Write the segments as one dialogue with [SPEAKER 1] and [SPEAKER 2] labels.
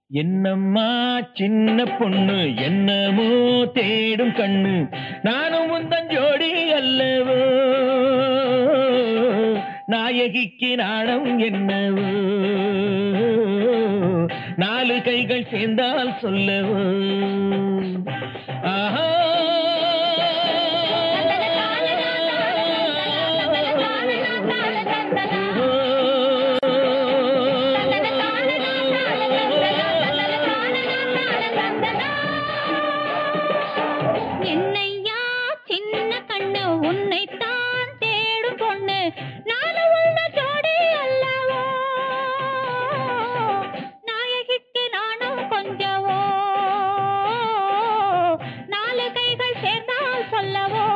[SPEAKER 1] என்னம்மா சின்ன பொண்ணு என்னமோ தேடும் கண்ணு நானும் உந்தன் ஜோடி அல்லவோ நாயகிக்கு நாணம் என்னவோ நாலு கைகள் சேர்ந்தால் சொல்லவோ ஆஹா
[SPEAKER 2] என்னையா சின்ன கண்ணு உன்னைத்தான் தேடும் பொண்ணு நானும் உள்ள ஜோடி அல்லவோ நாயகிக்கு நானும் கொஞ்சவோ நாலு கைகள் சேர்ந்தால் சொல்லவோ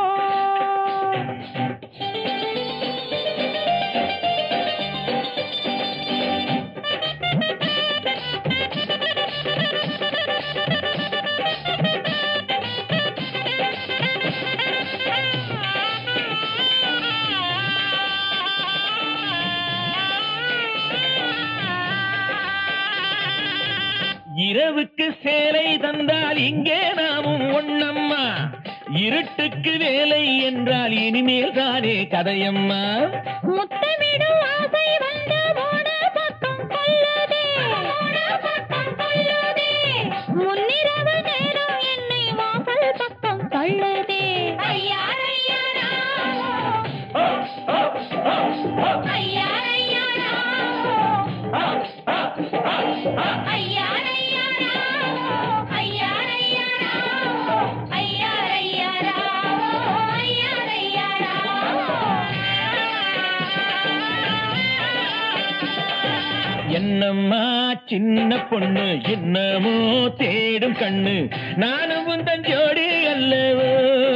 [SPEAKER 1] இரவுக்கு சேலை தந்தால் இங்கே நாமும் ஒண்ணம்மா இருட்டுக்கு வேலை என்றால் இனிமேல் தானே கதையம்மா
[SPEAKER 2] முத்தமிடும் ஆசை வந்து போன பக்கம் கொள்ளுதே போன பக்கம் கொள்ளுதே முன்னிரவு நேரம் என்னை வாசல் பக்கம் தள்ளுதே ஐயாரையாரா ஐயாரையாரா ஐயாரையாரா ஐயாரையாரா ஐயாரையாரா ஐயாரையாரா
[SPEAKER 1] என்னம்மா சின்ன பொண்ணு என்னமோ தேடும் கண்ணு நானும் உந்தன் ஜோடி அல்லவோ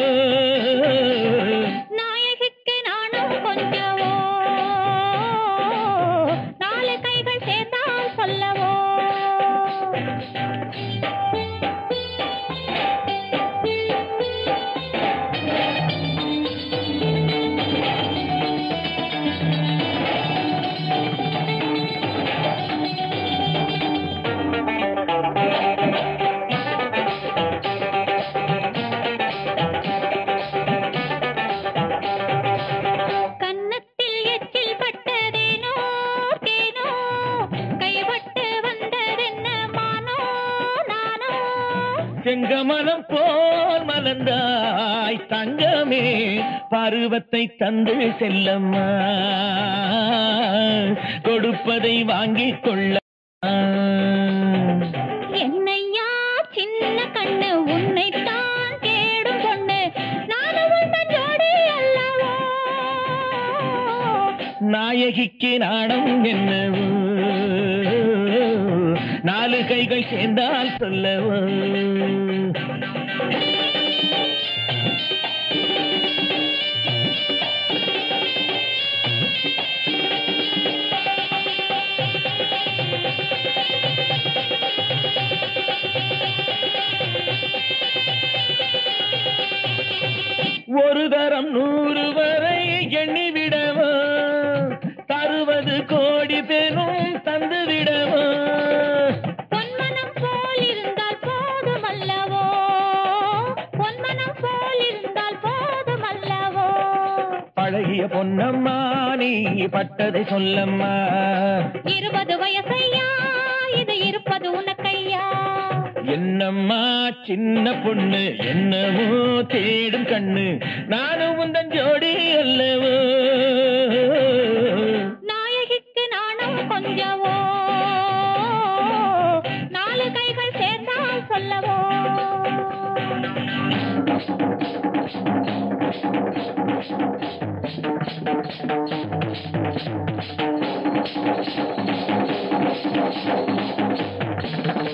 [SPEAKER 2] நாயகிக்கு நானும் கொஞ்சவோ நாலு கைகள் சேர்ந்தால் சொல்லவோ கன்னத்தில் எச்சில் பட்டதேனோ தேனோ கைப்பட்டு வந்ததென்ன மானோ நானோ
[SPEAKER 1] செங்கமலம் போல் மலர்ந்தாய் தங்கமே பருவத்தை தந்து செல்லம்மா கொடுப்பதை வாங்கிக் கொள்ள
[SPEAKER 2] என்னையா சின்ன கண்ணு உன்னைத்தான் தேடும் பொண்ணு நானும் உந்தன் ஜோடி அல்லவோ
[SPEAKER 1] நாயகிக்கு நாணம் என்னவோ நாலு கைகள் சேர்ந்தால் சொல்லவோ ஒரு தரம் நூறு வரை எண்ணிவிடவோ தருவது கோடி பெரும் தந்து விடவோ
[SPEAKER 2] பொன்மனம் போல் இருந்தால் போதும் அல்லவோ பொன்மனம் போல் இருந்தால் போதும் அல்லவோ
[SPEAKER 1] பழகிய பொன்னம்மா நீ பட்டதை சொல்லம்மா
[SPEAKER 2] இருபது வயசையா இது இருப்பது உனக்கையா
[SPEAKER 1] என்னம்மா சின்ன பொண்ணு என்னமோ தேடும் கண்ணு நானும் உந்தன் ஜோடி அல்லவோ
[SPEAKER 2] நாயகிக்கு நானும் கொஞ்சவோ நாலு கைகள் சேர்ந்தால் சொல்லவோ
[SPEAKER 1] ஆ